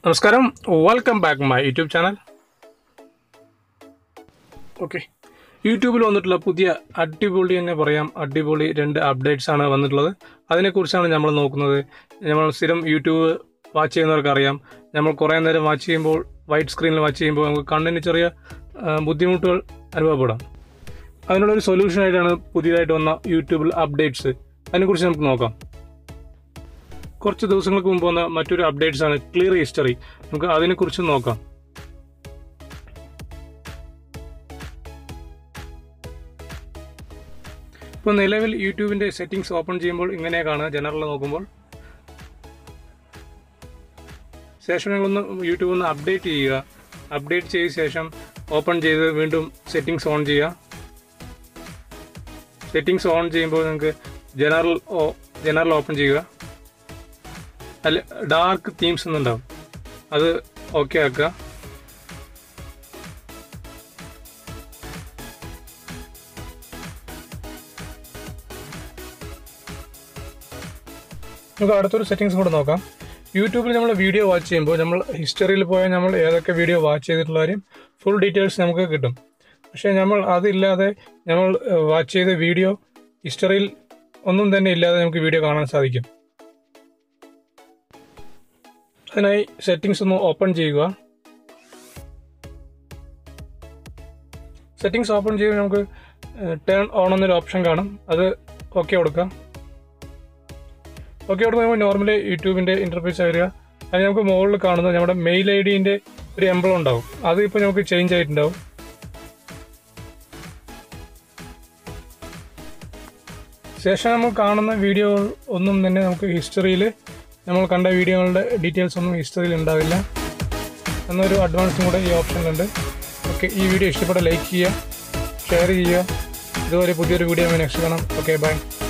നമസ്കാരം welcome back my YouTube channel okay യൂട്യൂബിൽ വന്നിട്ടുള്ള പുതിയ അടിപൊളി തന്നെ പറയാം അടിപൊളി രണ്ട് അപ്ഡേറ്റ്സ് ആണ് വന്നിട്ടുള്ളത് അതിനെക്കുറിച്ചാണ് നമ്മൾ നോക്കുന്നത് നമ്മൾ സ്ഥിരം യൂട്യൂബ് വാച്ച് ചെയ്യുന്നവർക്ക് അറിയാം നമ്മൾ കുറേ നേരം വാച്ച് ചെയ്യുമ്പോൾ വൈറ്റ് സ്ക്രീനിൽ വാച്ച് ചെയ്യുമ്പോൾ നമുക്ക് കണ്ണിന് ചെറിയ ആ, ബുദ്ധിമുട്ടുകൾ അനുഭവപ്പെടാം അതിനുള്ളൊരു സൊല്യൂഷനായിട്ടാണ് പുതിയതായിട്ട് വന്ന യൂട്യൂബിൽ അപ്ഡേറ്റ്സ് അതിനെക്കുറിച്ച് നമുക്ക് നോക്കാം കുറച്ച് ദിവസങ്ങൾക്ക് മുമ്പ് വന്ന മറ്റൊരു അപ്ഡേറ്റ്സ് ആണ് ക്ലിയർ ഹിസ്റ്ററി നമുക്ക് അതിനെക്കുറിച്ച് നോക്കാം ഇപ്പോൾ നിലവിൽ യൂട്യൂബിൻ്റെ സെറ്റിംഗ്സ് ഓപ്പൺ ചെയ്യുമ്പോൾ ഇങ്ങനെയാണ് കാണുക ജനറൽ നോക്കുമ്പോൾ ശേഷം നിങ്ങളൊന്ന് യൂട്യൂബ് ഒന്ന് അപ്ഡേറ്റ് ചെയ്യുക അപ്ഡേറ്റ് ചെയ്ത ശേഷം ഓപ്പൺ ചെയ്ത് വീണ്ടും സെറ്റിംഗ്സ് ഓൺ ചെയ്യുക സെറ്റിംഗ്സ് ഓൺ ചെയ്യുമ്പോൾ നിങ്ങൾക്ക് ജനറൽ ജനറൽ ഓപ്പൺ ചെയ്യുക അല്ല ഡാർക്ക് തീംസ് എന്നുണ്ടാവും അത് ഓക്കെ ആക്കുക നമുക്ക് അടുത്തൊരു സെറ്റിങ്സ് കൂടെ നോക്കാം യൂട്യൂബിൽ നമ്മൾ വീഡിയോ വാച്ച് ചെയ്യുമ്പോൾ നമ്മൾ ഹിസ്റ്ററിയിൽ പോയാൽ നമ്മൾ ഏതൊക്കെ വീഡിയോ വാച്ച് ചെയ്തിട്ടുള്ള കാര്യം ഫുൾ ഡീറ്റെയിൽസ് നമുക്ക് കിട്ടും പക്ഷേ നമ്മൾ അതില്ലാതെ നമ്മൾ വാച്ച് ചെയ്ത വീഡിയോ ഹിസ്റ്ററിയിൽ ഒന്നും തന്നെ ഇല്ലാതെ നമുക്ക് വീഡിയോ കാണാൻ സാധിക്കും അതിനായി സെറ്റിങ്സ് ഒന്ന് ഓപ്പൺ ചെയ്യുക സെറ്റിങ്സ് ഓപ്പൺ ചെയ്യുമ്പോൾ നമുക്ക് ടേൺ ഓൺ എന്നൊരു ഓപ്ഷൻ കാണും അത് ഓക്കെ കൊടുക്കാം ഓക്കെ കൊടുക്കുമ്പോൾ നോർമലി യൂട്യൂബിൻ്റെ ഇൻ്റർഫേസ് വരിക അത് നമുക്ക് മുകളിൽ കാണുന്നത് നമ്മുടെ മെയിൽ ഐ ഡിൻ്റെ ഒരു എംബ്ലം ഉണ്ടാവും അത് ഇപ്പോൾ നമുക്ക് ചേഞ്ച് ആയിട്ടുണ്ടാവും ശേഷം നമ്മൾ കാണുന്ന വീഡിയോകൾ ഒന്നും തന്നെ നമുക്ക് ഹിസ്റ്ററിയിൽ നമ്മൾ കണ്ട വീഡിയോകളുടെ ഡീറ്റെയിൽസ് ഒന്നും ഹിസ്റ്ററിയിൽ ഉണ്ടാവില്ല എന്നൊരു അഡ്വാൻസും കൂടെ ഈ ഓപ്ഷനിലുണ്ട് ഓക്കെ ഈ വീഡിയോ ഇഷ്ടപ്പെട്ട ലൈക്ക് ചെയ്യുക ഷെയർ ചെയ്യുക ഇതുപോലെ പുതിയൊരു വീഡിയോ നെക്സ്റ്റ് കാണാം ഓക്കെ ബൈ